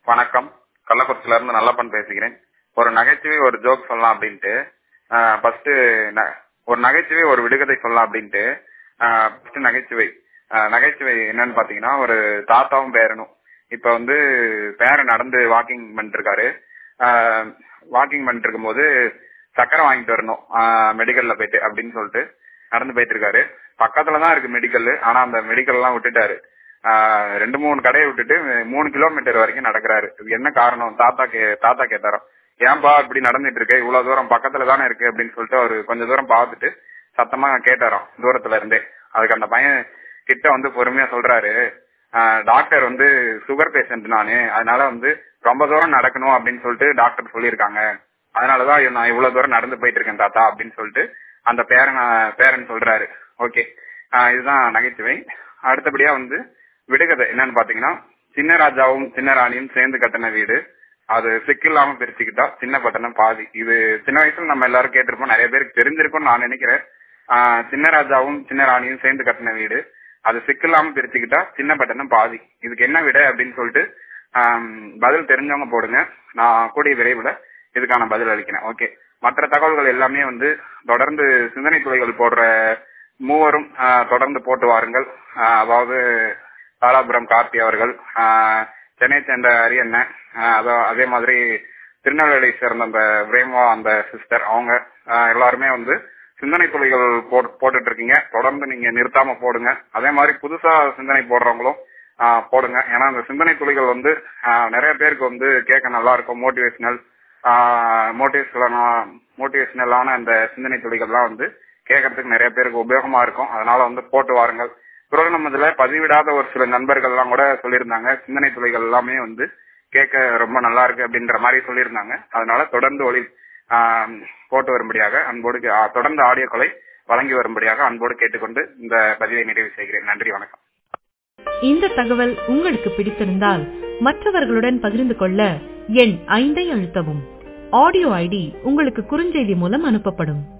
வணக்கம் கள்ளக்குறிச்சில இருந்து நல்லப்பன் பேசுகிறேன் ஒரு நகைச்சுவை ஒரு ஜோக் சொல்லலாம் அப்படின்ட்டு ஃபர்ஸ்ட் ஒரு நகைச்சுவை ஒரு விடுகதை சொல்லலாம் அப்படின்ட்டு ஃபர்ஸ்ட் நகைச்சுவை ஆஹ் நகைச்சுவை என்னன்னு பாத்தீங்கன்னா ஒரு தாத்தாவும் பேரனும் இப்ப வந்து பேரன் நடந்து வாக்கிங் பண்ணிட்டு இருக்காரு வாக்கிங் பண்ணிட்டு இருக்கும்போது சக்கரை வாங்கிட்டு வரணும் மெடிக்கல்ல போயிட்டு அப்படின்னு சொல்லிட்டு நடந்து போயிட்டு இருக்காரு பக்கத்துலதான் இருக்கு மெடிக்கல் ஆனா அந்த மெடிக்கல் எல்லாம் விட்டுட்டாரு ஆஹ் ரெண்டு மூணு கடையை விட்டுட்டு மூணு கிலோமீட்டர் வரைக்கும் நடக்கிறாரு இது என்ன காரணம் தாத்தா கே தாத்தா கேட்டாராம் ஏன்பா இப்படி நடந்துட்டு இருக்க இவ்வளவு தூரம் பக்கத்துல தானே இருக்கு அப்படின்னு சொல்லிட்டு அவரு கொஞ்ச தூரம் பார்த்துட்டு சத்தமா கேட்டாராம் தூரத்துல இருந்தே அதுக்கு அந்த பையன் கிட்ட வந்து பொறுமையா சொல்றாரு டாக்டர் வந்து சுகர் பேஷண்ட் நானு அதனால வந்து ரொம்ப தூரம் நடக்கணும் அப்படின்னு சொல்லிட்டு டாக்டர் சொல்லியிருக்காங்க அதனாலதான் நான் இவ்வளவு தூரம் நடந்து போயிட்டு இருக்கேன் தாத்தா அப்படின்னு சொல்லிட்டு அந்த பேரன் பேரன் சொல்றாரு ஓகே இதுதான் நகைச்சுவை அடுத்தபடியா வந்து விடுகதை என்னன்னு பாத்தீங்கன்னா சின்ன ராஜாவும் சின்ன ராணியும் சேர்ந்து கட்டின வீடு அது சிக்கில்லாம பிரிச்சுக்கிட்டா சின்ன பட்டணம் பாதி இது சின்ன வயசுல நம்ம எல்லாரும் கேட்டிருப்போம் நிறைய பேருக்கு தெரிஞ்சிருக்கும் நான் நினைக்கிறேன் சின்ன ராஜாவும் சின்ன ராணியும் சேர்ந்து கட்டின வீடு அது சிக்கில்லாம பிரிச்சுக்கிட்டா சின்ன பட்டணம் பாதி இதுக்கு என்ன விட அப்படின்னு சொல்லிட்டு பதில் தெரிஞ்சவங்க போடுங்க நான் கூடிய விரைவில் இதுக்கான பதில் அளிக்கிறேன் ஓகே மற்ற தகவல்கள் எல்லாமே வந்து தொடர்ந்து சிந்தனை துறைகள் போடுற மூவரும் தொடர்ந்து போட்டு வாருங்கள் அதாவது தாராபுரம் கார்த்தி அவர்கள் சென்னை சேர்ந்த அரியண்ணன் அதே மாதிரி திருநெல்வேலி சேர்ந்த அந்த பிரேமா அந்த சிஸ்டர் அவங்க எல்லாருமே வந்து சிந்தனை துளிகள் போட்டுட்டு இருக்கீங்க தொடர்ந்து நீங்க நிறுத்தாம போடுங்க அதே மாதிரி புதுசா சிந்தனை போடுறவங்களும் போடுங்க ஏன்னா அந்த சிந்தனை துளிகள் வந்து நிறைய பேருக்கு வந்து கேட்க நல்லா இருக்கும் மோட்டிவேஷனல் மோட்டிவேஷனல் மோட்டிவேஷனலான அந்த சிந்தனை துளிகள்லாம் வந்து கேட்கறதுக்கு நிறைய பேருக்கு உபயோகமா இருக்கும் அதனால வந்து போட்டு வாருங்கள் குரல் நம்மதுல பதிவிடாத ஒரு சில நண்பர்கள் எல்லாம் கூட சொல்லியிருந்தாங்க சிந்தனை துளிகள் எல்லாமே வந்து கேட்க ரொம்ப நல்லா இருக்கு அப்படின்ற மாதிரி சொல்லியிருந்தாங்க அதனால தொடர்ந்து ஒளி போட்டு வரும்படியாக அன்போடு தொடர்ந்து ஆடியோக்களை வழங்கி வரும்படியாக அன்போடு கேட்டுக்கொண்டு இந்த பதிவை நிறைவு செய்கிறேன் நன்றி வணக்கம் இந்த தகவல் உங்களுக்கு பிடித்திருந்தால் மற்றவர்களுடன் பகிர்ந்து கொள்ள எண் ஐந்தை அழுத்தவும் ஆடியோ ஐடி உங்களுக்கு குறுஞ்செய்தி மூலம் அனுப்பப்படும்